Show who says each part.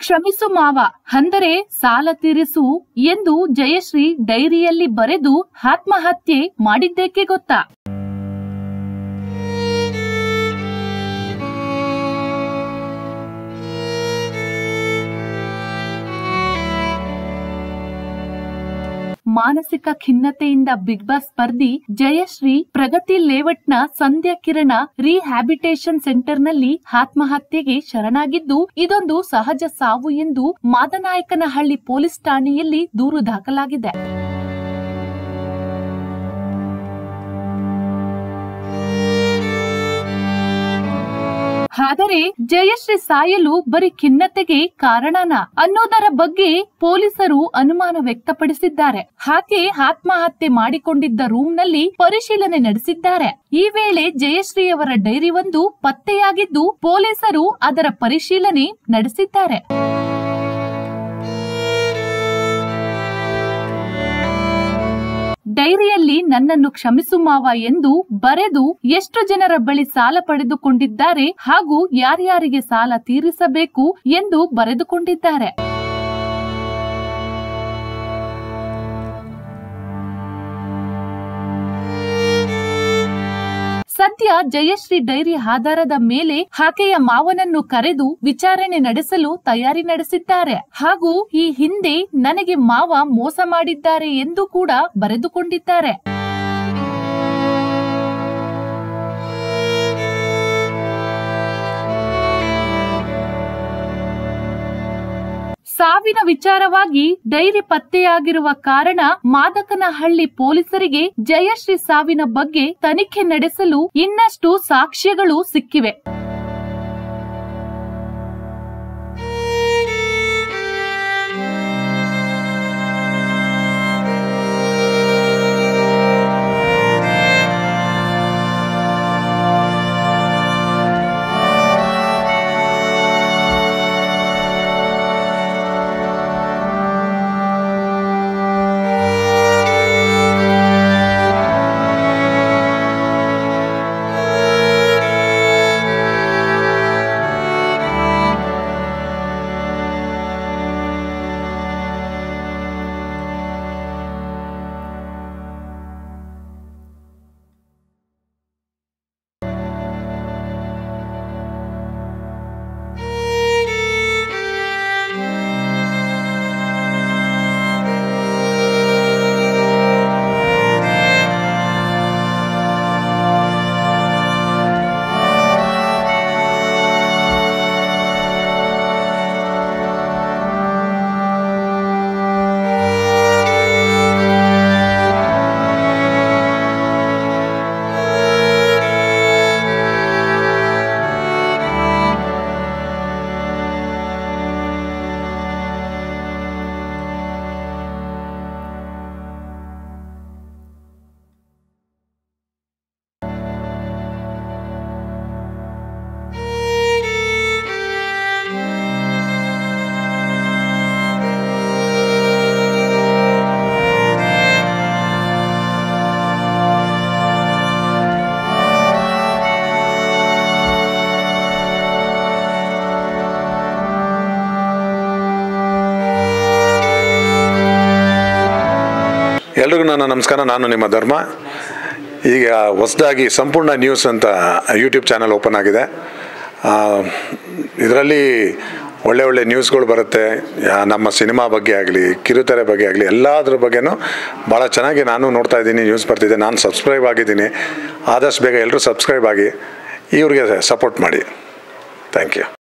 Speaker 1: ಕ್ಷಮಿಸು ಮಾವ ಅಂದರೆ ಸಾಲ ತೀರಿಸು ಎಂದು ಜಯಶ್ರೀ ಡೈರಿಯಲ್ಲಿ ಬರೆದು ಆತ್ಮಹತ್ಯೆ ಮಾಡಿದ್ದೇಕೆ ಗೊತ್ತಾ ಮಾನಸಿಕ ಖಿನ್ನತೆಯಿಂದ ಬಿಗ್ ಬಾಸ್ ಸ್ಪರ್ಧಿ ಜಯಶ್ರೀ ಪ್ರಗತಿ ಲೇಔಟ್ನ ಸಂಧ್ಯಾ ಕಿರಣ ರಿಹ್ಯಾಬಿಟೇಷನ್ ಸೆಂಟರ್ನಲ್ಲಿ ಆತ್ಮಹತ್ಯೆಗೆ ಶರಣಾಗಿದ್ದು ಇದೊಂದು ಸಹಜ ಸಾವು ಎಂದು ಮಾದನಾಯಕನಹಳ್ಳಿ ಪೊಲೀಸ್ ಠಾಣೆಯಲ್ಲಿ ದೂರು ದಾಖಲಾಗಿದೆ ಆದರೆ ಜಯಶ್ರೀ ಸಾಯಲು ಬರೀ ಖಿನ್ನತೆಗೆ ಕಾರಣನ ಅನ್ನೋದರ ಬಗ್ಗೆ ಪೊಲೀಸರು ಅನುಮಾನ ವ್ಯಕ್ತಪಡಿಸಿದ್ದಾರೆ ಆಕೆ ಆತ್ಮಹತ್ಯೆ ಮಾಡಿಕೊಂಡಿದ್ದ ರೂಮ್ನಲ್ಲಿ ಪರಿಶೀಲನೆ ನಡೆಸಿದ್ದಾರೆ ಈ ವೇಳೆ ಜಯಶ್ರೀ ಅವರ ಡೈರಿ ಒಂದು ಪತ್ತೆಯಾಗಿದ್ದು ಪೊಲೀಸರು ಅದರ ಪರಿಶೀಲನೆ ನಡೆಸಿದ್ದಾರೆ ಡೈರಿಯಲ್ಲಿ ನನ್ನನ್ನು ಕ್ಷಮಿಸು ಮಾವ ಎಂದು ಬರೆದು ಎಷ್ಟು ಜನರ ಬಳಿ ಸಾಲ ಪಡೆದುಕೊಂಡಿದ್ದಾರೆ ಹಾಗೂ ಯಾರ್ಯಾರಿಗೆ ಸಾಲ ತೀರಿಸಬೇಕು ಎಂದು ಬರೆದುಕೊಂಡಿದ್ದಾರೆ ಸದ್ಯ ಜಯಶ್ರೀ ಡೈರಿ ಆಧಾರದ ಮೇಲೆ ಆಕೆಯ ಮಾವನನ್ನು ಕರೆದು ವಿಚಾರಣೆ ನಡೆಸಲು ತಯಾರಿ ನಡೆಸಿದ್ದಾರೆ ಹಾಗೂ ಈ ಹಿಂದೆ ನನಗೆ ಮಾವ ಮೋಸ ಮಾಡಿದ್ದಾರೆ ಎಂದು ಕೂಡ ಬರೆದುಕೊಂಡಿದ್ದಾರೆ ಸಾವಿನ ವಿಚಾರವಾಗಿ ಡೈರಿ ಪತ್ತೆಯಾಗಿರುವ ಕಾರಣ ಮಾದಕನಹಳ್ಳಿ ಪೊಲೀಸರಿಗೆ ಜಯಶ್ರೀ ಸಾವಿನ ಬಗ್ಗೆ ತನಿಖೆ ನಡೆಸಲು ಇನ್ನಷ್ಟು ಸಾಕ್ಷ್ಯಗಳು ಸಿಕ್ಕಿವೆ
Speaker 2: ಎಲ್ರಿಗೂ ನನ್ನ ನಮಸ್ಕಾರ ನಾನು ನಿಮ್ಮ ಧರ್ಮ ಈಗ ಹೊಸದಾಗಿ ಸಂಪೂರ್ಣ ನ್ಯೂಸ್ ಅಂತ ಯೂಟ್ಯೂಬ್ ಚಾನಲ್ ಓಪನ್ ಆಗಿದೆ ಇದರಲ್ಲಿ ಒಳ್ಳೆ ಒಳ್ಳೆ ನ್ಯೂಸ್ಗಳು ಬರುತ್ತೆ ಯಾ- ನಮ್ಮ ಸಿನಿಮಾ ಬಗ್ಗೆ ಆಗಲಿ ಕಿರುತೆರೆ ಬಗ್ಗೆ ಆಗಲಿ ಎಲ್ಲದ್ರ ಬಗ್ಗೆನೂ ಭಾಳ ಚೆನ್ನಾಗಿ ನಾನು ನೋಡ್ತಾ ಇದ್ದೀನಿ ನ್ಯೂಸ್ ಬರ್ತಿದೆ ನಾನು ಸಬ್ಸ್ಕ್ರೈಬ್ ಆಗಿದ್ದೀನಿ ಆದಷ್ಟು ಬೇಗ ಎಲ್ಲರೂ ಸಬ್ಸ್ಕ್ರೈಬ್ ಆಗಿ ಇವ್ರಿಗೆ ಸಪೋರ್ಟ್ ಮಾಡಿ ಥ್ಯಾಂಕ್ ಯು